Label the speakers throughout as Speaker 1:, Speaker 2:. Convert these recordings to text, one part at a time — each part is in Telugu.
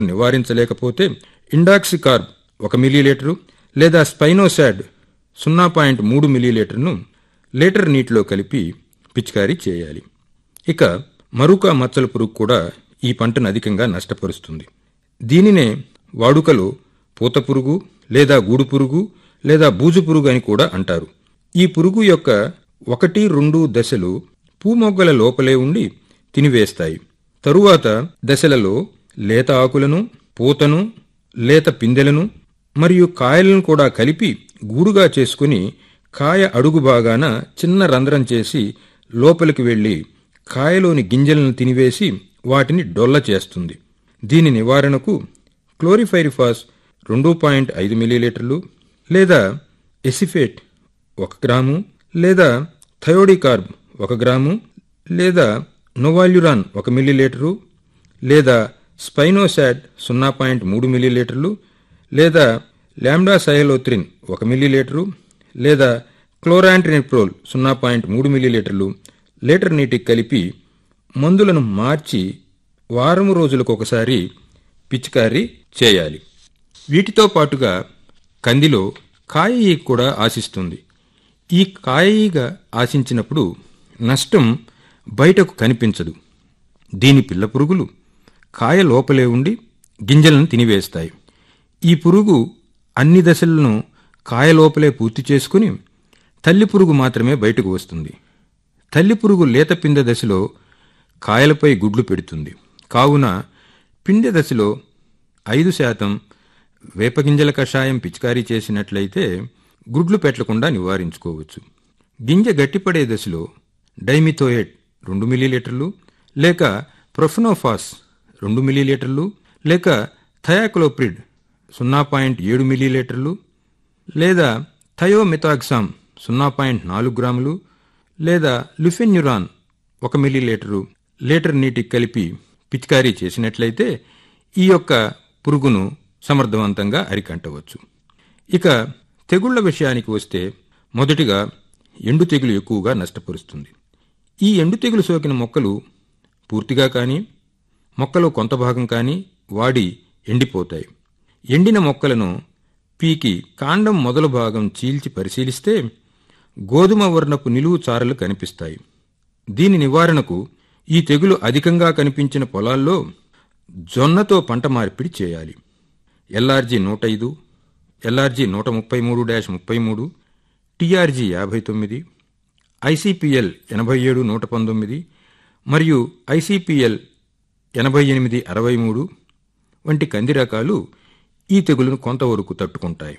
Speaker 1: నివారించలేకపోతే ఇండాక్సికార్బ్ ఒక మిల్లీలీటరు లేదా స్పైనోసాడ్ సున్నా పాయింట్ మూడు మిల్లీలీటర్ను లీటర్ నీటిలో కలిపి పిచికారీ చేయాలి ఇక మరుక మచ్చల పురుగు కూడా ఈ పంటను అధికంగా నష్టపరుస్తుంది దీనినే వాడుకలో పూత పురుగు లేదా గూడు పురుగు లేదా బూజు పురుగు అని కూడా అంటారు ఈ పురుగు యొక్క ఒకటి రెండు దశలు పూమొగ్గల లోపలే ఉండి తినివేస్తాయి తరువాత దశలలో లేత ఆకులను పూతను లేత పిందెలను మరియు కాయలను కూడా కలిపి గూడుగా చేసుకుని కాయ అడుగు భాగాన చిన్న రంధ్రం చేసి లోపలికి వెళ్లి కాయలోని గింజలను తినివేసి వాటిని డొల్ల చేస్తుంది దీని నివారణకు క్లోరిఫైరిఫాస్ రెండు పాయింట్ ఐదు మిల్లీలీటర్లు లేదా ఎసిఫేట్ ఒక గ్రాము లేదా థయోడికార్బ్ ఒక గ్రాము లేదా నోవాల్యురాన్ ఒక మిల్లీలీటరు లేదా స్పైనోసాడ్ సున్నా పాయింట్ మూడు మిల్లీలీటర్లు లేదా ల్యాండా సయలోత్రిన్ ఒక మిల్లీలీటరు లేదా క్లోరాంట్రినిప్రోల్ సున్నా పాయింట్ మూడు మిల్లీలీటర్లు లీటర్ నీటికి కలిపి మందులను మార్చి వారం రోజులకు ఒకసారి పిచికారీ చేయాలి వీటితో పాటుగా కందిలో కాయ ఈగ కూడా ఆశిస్తుంది ఈ కాయ ఈగ ఆశించినప్పుడు నష్టం బయటకు కనిపించదు దీని పిల్ల పురుగులు కాయ లోపలే ఉండి గింజలను తినివేస్తాయి ఈ పురుగు అన్ని దశలను కాయ లోపలే పూర్తి చేసుకుని తల్లి పురుగు మాత్రమే బయటకు వస్తుంది తల్లి పురుగు లేత పిందె దశలో కాయలపై గుడ్లు పెడుతుంది కావున పిందె దశలో ఐదు శాతం వేపగింజల కషాయం పిచికారీ చేసినట్లయితే గుడ్లు పెట్టకుండా నివారించుకోవచ్చు గింజ గట్టిపడే దశలో డైమిథోయేట్ రెండు మిల్లీలీటర్లు లేక ప్రొఫెనోఫాస్ రెండు మిల్లీలీటర్లు లేక థయాక్లోప్రిడ్ సున్నా పాయింట్ ఏడు మిల్లీలీటర్లు లేదా థయోమిథాక్సామ్ సున్నా పాయింట్ నాలుగు గ్రాములు లేదా లుఫెన్యురాన్ ఒక మిల్లీలీటరు లీటర్ నీటికి కలిపి పిచికారీ చేసినట్లయితే ఈ యొక్క పురుగును సమర్థవంతంగా అరికంటవచ్చు ఇక తెగుళ్ల విషయానికి వస్తే మొదటిగా ఎండు తెగులు ఎక్కువగా నష్టపరుస్తుంది ఈ ఎండు తెగులు సోకిన మొక్కలు పూర్తిగా కానీ మొక్కలో కొంత భాగం కానీ వాడి ఎండిపోతాయి ఎండిన మొక్కలను పీకి కాండం మొదలు భాగం చీల్చి పరిశీలిస్తే గోధుమ వర్ణపు నిలువు చారలు కనిపిస్తాయి దీని నివారణకు ఈ తెగులు అధికంగా కనిపించిన పొలాల్లో జొన్నతో పంట మార్పిడి చేయాలి ఎల్ఆర్జీ నూట ఐదు ఎల్ఆర్జీ నూట ముప్పై మూడు డాష్ ముప్పై మూడు టీఆర్జీ యాభై తొమ్మిది ఐసీపీఎల్ ఎనభై ఏడు నూట పంతొమ్మిది మరియు ఐసీపీఎల్ ఎనభై ఎనిమిది అరవై మూడు వంటి కంది రకాలు ఈ తెగులును కొంతవరకు తట్టుకుంటాయి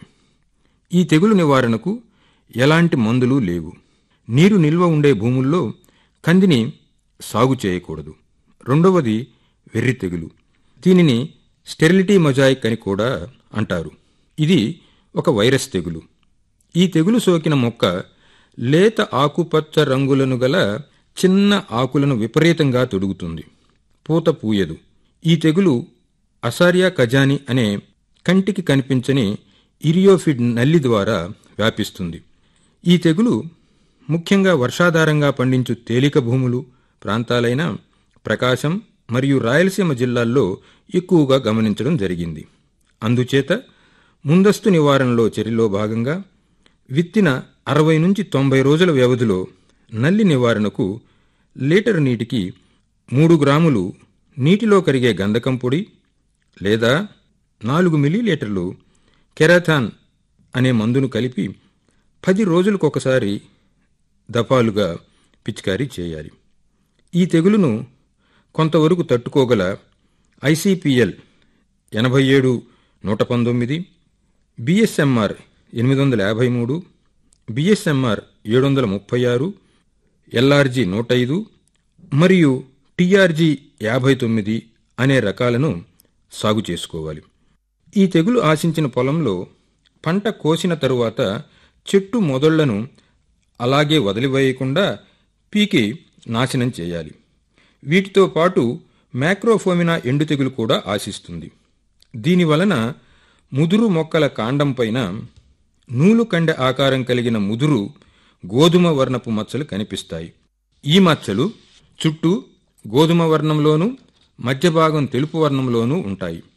Speaker 1: ఈ తెగులు నివారణకు ఎలాంటి మందులు లేవు నీరు నిల్వ ఉండే భూముల్లో కందిని సాగు చేయకూడదు రెండవది వెర్రి తెగులు దీనిని స్టెరిలిటీ మొజాయిక్ అని కూడా అంటారు ఇది ఒక వైరస్ తెగులు ఈ తెగులు సోకిన మొక్క లేత ఆకుపచ్చ రంగులను గల చిన్న ఆకులను విపరీతంగా తొడుగుతుంది పూత పూయదు ఈ తెగులు అసారియా కజాని అనే కంటికి కనిపించని ఇరియోఫిడ్ నల్లి ద్వారా వ్యాపిస్తుంది ఈ తెగులు ముఖ్యంగా వర్షాధారంగా పండించు తేలిక భూములు ప్రాంతాలైన ప్రకాశం మరియు రాయలసీమ జిల్లాల్లో ఎక్కువగా గమనించడం జరిగింది అందుచేత ముందస్తు నివారణలో చర్యలో భాగంగా విత్తిన అరవై నుంచి తొంభై రోజుల వ్యవధిలో నల్లి నివారణకు లీటర్ నీటికి మూడు గ్రాములు నీటిలో కరిగే గంధకం పొడి లేదా నాలుగు మిల్లీలీటర్లు కెరాథాన్ అనే మందును కలిపి పది రోజులకొకసారి దఫాలుగా పిచికారీ చేయాలి ఈ తెగులును కొంతవరకు తట్టుకోగల ఐసీపీఎల్ ఎనభై ఏడు నూట పంతొమ్మిది బిఎస్ఎంఆర్ ఎనిమిది వందల యాభై మూడు బిఎస్ఎంఆర్ ఏడు వందల ముప్పై ఆరు ఎల్ఆర్జీ నూట ఐదు మరియు టీఆర్జీ యాభై తొమ్మిది అనే రకాలను సాగు చేసుకోవాలి ఈ తెగులు ఆశించిన పొలంలో పంట కోసిన తరువాత చెట్టు మొదళ్లను అలాగే వదిలివేయకుండా పీకి నాశనం చేయాలి వీటితో పాటు మ్యాక్రోఫోమినా ఎండు తెగులు కూడా ఆశిస్తుంది దీనివలన ముదురు మొక్కల కాండంపైన నూలు కండె ఆకారం కలిగిన ముదురు గోధుమ వర్ణపు మచ్చలు కనిపిస్తాయి ఈ మచ్చలు చుట్టూ గోధుమ వర్ణంలోనూ మధ్య భాగం తెలుపు వర్ణంలోనూ ఉంటాయి